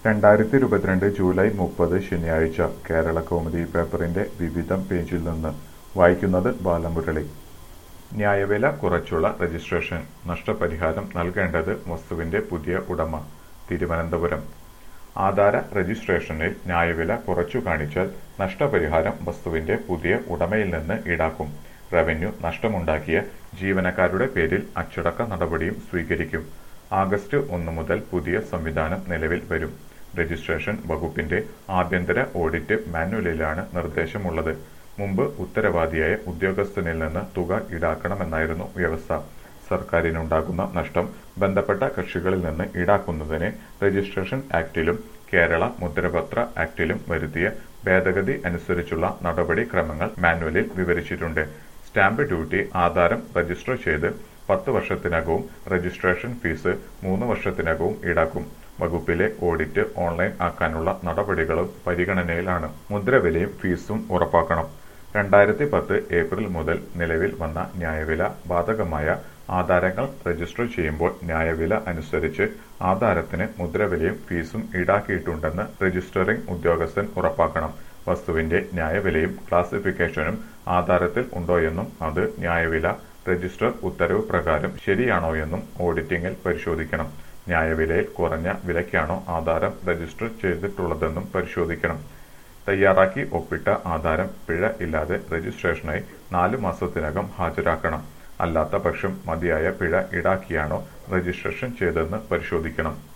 രണ്ടായിരത്തി ഇരുപത്തിരണ്ട് ജൂലൈ മുപ്പത് ശനിയാഴ്ച കേരള കൗമുദി പേപ്പറിന്റെ വിവിധ പേജിൽ നിന്ന് വായിക്കുന്നത് ബാലമുരളി ന്യായവില കുറച്ചുള്ള രജിസ്ട്രേഷൻ നഷ്ടപരിഹാരം നൽകേണ്ടത് വസ്തുവിന്റെ പുതിയ ഉടമ തിരുവനന്തപുരം ആധാര രജിസ്ട്രേഷനിൽ ന്യായവില കുറച്ചു കാണിച്ചാൽ നഷ്ടപരിഹാരം വസ്തുവിന്റെ പുതിയ ഉടമയിൽ നിന്ന് ഈടാക്കും റവന്യൂ നഷ്ടമുണ്ടാക്കിയ ജീവനക്കാരുടെ പേരിൽ അച്ചടക്ക നടപടിയും സ്വീകരിക്കും ആഗസ്റ്റ് ഒന്ന് മുതൽ പുതിയ സംവിധാനം നിലവിൽ വരും രജിസ്ട്രേഷൻ വകുപ്പിന്റെ ആഭ്യന്തര ഓഡിറ്റ് മാനുവലിലാണ് നിർദ്ദേശമുള്ളത് മുമ്പ് ഉത്തരവാദിയായ ഉദ്യോഗസ്ഥനിൽ നിന്ന് തുക ഈടാക്കണമെന്നായിരുന്നു വ്യവസ്ഥ സർക്കാരിനുണ്ടാകുന്ന നഷ്ടം ബന്ധപ്പെട്ട കക്ഷികളിൽ നിന്ന് ഈടാക്കുന്നതിന് രജിസ്ട്രേഷൻ ആക്ടിലും കേരള മുദ്രപത്ര ആക്ടിലും വരുത്തിയ ഭേദഗതി അനുസരിച്ചുള്ള നടപടിക്രമങ്ങൾ മാനുവലിൽ വിവരിച്ചിട്ടുണ്ട് സ്റ്റാമ്പ് ഡ്യൂട്ടി ആധാരം രജിസ്റ്റർ ചെയ്ത് പത്ത് വർഷത്തിനകവും രജിസ്ട്രേഷൻ ഫീസ് മൂന്ന് വർഷത്തിനകവും ഈടാക്കും വകുപ്പിലെ ഓഡിറ്റ് ഓൺലൈൻ ആക്കാനുള്ള നടപടികളും പരിഗണനയിലാണ് മുദ്രവിലയും ഫീസും ഉറപ്പാക്കണം രണ്ടായിരത്തി പത്ത് ഏപ്രിൽ മുതൽ നിലവിൽ വന്ന ന്യായവില ബാധകമായ ആധാരങ്ങൾ രജിസ്റ്റർ ചെയ്യുമ്പോൾ ന്യായവില അനുസരിച്ച് ആധാരത്തിന് മുദ്രവിലയും ഫീസും ഈടാക്കിയിട്ടുണ്ടെന്ന് രജിസ്റ്ററിംഗ് ഉദ്യോഗസ്ഥൻ ഉറപ്പാക്കണം വസ്തുവിന്റെ ന്യായവിലയും ക്ലാസിഫിക്കേഷനും ആധാരത്തിൽ ഉണ്ടോയെന്നും അത് ന്യായവില രജിസ്റ്റർ ഉത്തരവ് പ്രകാരം ശരിയാണോയെന്നും ഓഡിറ്റിംഗിൽ പരിശോധിക്കണം ന്യായവിലയിൽ കുറഞ്ഞ വിലയ്ക്കാണോ ആധാരം രജിസ്റ്റർ ചെയ്തിട്ടുള്ളതെന്നും പരിശോധിക്കണം തയ്യാറാക്കി ഒപ്പിട്ട ആധാരം പിഴ ഇല്ലാതെ രജിസ്ട്രേഷനായി നാലു മാസത്തിനകം ഹാജരാക്കണം അല്ലാത്ത പക്ഷം മതിയായ പിഴ ഈടാക്കിയാണോ രജിസ്ട്രേഷൻ ചെയ്തതെന്ന് പരിശോധിക്കണം